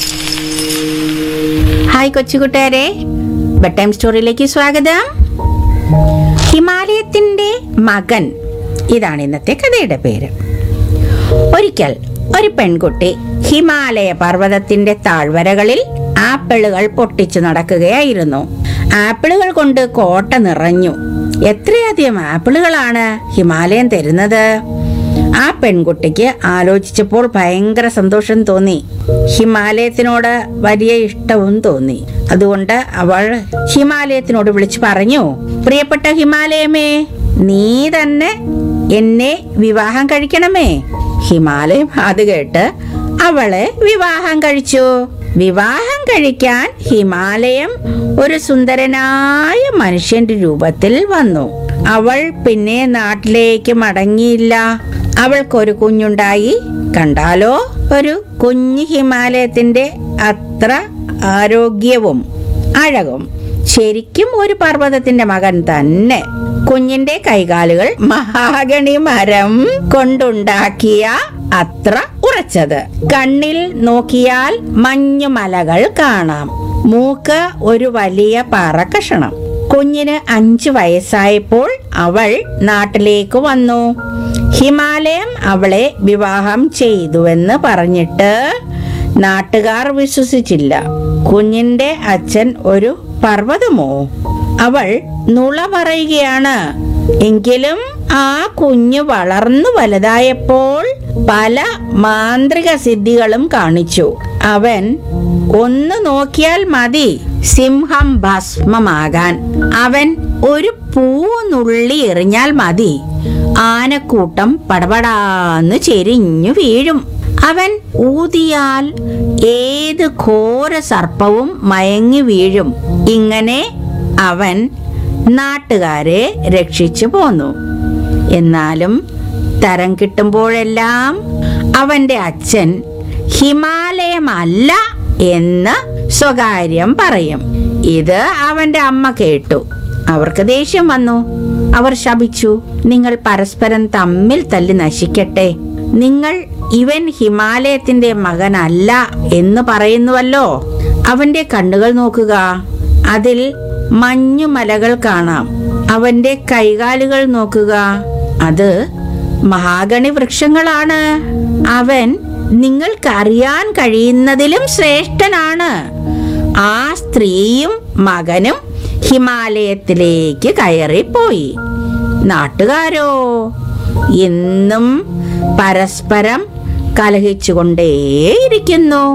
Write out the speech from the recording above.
hi കൊച്ചുകൂട്ടുകാരെ bedtime സ്റ്റോറിയിലേക്ക് സ്വാഗതം ഹിമാലയത്തിന്റെ മകൻ ഇതാണ് ഇന്നത്തെ കഥയുടെ പേര് ഒരിക്കൽ ഒരു പെൺകുട്ടി ഹിമാലയ പർവ്വതത്തിന്റെ താഴ്വരകളിൽ ആപ്പിളുകൾ പൊട്ടിച്ചു നടക്കുകയായിരുന്നു ആപ്പിളുകൾ കൊണ്ട് കോട്ട നിറഞ്ഞു എത്രയധികം ആപ്പിളുകളാണ് ഹിമാലയം തരുന്നത് ആ പെൺകുട്ടിക്ക് ആലോചിച്ചപ്പോൾ ഭയങ്കര സന്തോഷം തോന്നി ഹിമാലയത്തിനോട് വലിയ ഇഷ്ടവും തോന്നി അതുകൊണ്ട് അവൾ ഹിമാലയത്തിനോട് വിളിച്ചു പറഞ്ഞു പ്രിയപ്പെട്ട ഹിമാലയമേ നീ തന്നെ എന്നെ വിവാഹം കഴിക്കണമേ ഹിമാലയം അത് കേട്ട് അവളെ വിവാഹം കഴിച്ചു വിവാഹം കഴിക്കാൻ ഹിമാലയം ഒരു സുന്ദരനായ മനുഷ്യന്റെ രൂപത്തിൽ വന്നു അവൾ പിന്നെ നാട്ടിലേക്ക് മടങ്ങിയില്ല അവൾക്കൊരു കുഞ്ഞുണ്ടായി കണ്ടാലോ ഒരു കുഞ്ഞു ഹിമാലയത്തിന്റെ അത്ര ആരോഗ്യവും അഴകും ശരിക്കും ഒരു പർവ്വതത്തിന്റെ മകൻ തന്നെ കുഞ്ഞിന്റെ കൈകാലുകൾ മഹാഗണി മരം കൊണ്ടുണ്ടാക്കിയ അത്ര ഉറച്ചത് കണ്ണിൽ നോക്കിയാൽ മഞ്ഞുമലകൾ കാണാം മൂക്ക് ഒരു വലിയ പാറക്കഷണം കുഞ്ഞിന് അഞ്ചു വയസ്സായപ്പോൾ അവൾ നാട്ടിലേക്ക് വന്നു ഹിമാലയം അവളെ വിവാഹം ചെയ്തുവെന്ന് പറഞ്ഞിട്ട് നാട്ടുകാർ വിശ്വസിച്ചില്ല കുഞ്ഞിന്റെ അച്ഛൻ ഒരു പർവ്വതമോ അവൾ നുള പറയുകയാണ് എങ്കിലും ആ കുഞ്ഞു വളർന്നു വലുതായപ്പോൾ പല മാന്ത്രിക സിദ്ധികളും കാണിച്ചു അവൻ ഒന്ന് നോക്കിയാൽ മതി സിംഹം ഭസ്മമാകാൻ അവൻ ഒരു പൂ നുള്ളി എറിഞ്ഞാൽ മതി ആനക്കൂട്ടം പടപടാന്ന് ചെരിഞ്ഞു വീഴും അവൻ ഊതിയാൽ ഏത് ഘോര സർപ്പവും മയങ്ങി വീഴും ഇങ്ങനെ അവൻ നാട്ടുകാരെ രക്ഷിച്ചു പോന്നു എന്നാലും തരം കിട്ടുമ്പോഴെല്ലാം അവന്റെ അച്ഛൻ ഹിമാലയമല്ല എന്ന് സ്വകാര്യം പറയും ഇത് അവന്റെ അമ്മ കേട്ടു അവർക്ക് ദേഷ്യം വന്നു അവർ ശപിച്ചു നിങ്ങൾ പരസ്പരം തമ്മിൽ തല്ലി നശിക്കട്ടെ നിങ്ങൾ ഇവൻ ഹിമാലയത്തിന്റെ മകനല്ല എന്ന് പറയുന്നുവല്ലോ അവന്റെ കണ്ണുകൾ നോക്കുക അതിൽ മഞ്ഞുമലകൾ കാണാം അവന്റെ കൈകാലുകൾ നോക്കുക അത് മഹാഗണി വൃക്ഷങ്ങളാണ് അവൻ നിങ്ങൾക്കറിയാൻ കഴിയുന്നതിലും ശ്രേഷ്ഠനാണ് ആ സ്ത്രീയും മകനും ഹിമാലയത്തിലേക്ക് കയറിപ്പോയി നാട്ടുകാരോ ഇന്നും പരസ്പരം കലഹിച്ചുകൊണ്ടേയിരിക്കുന്നു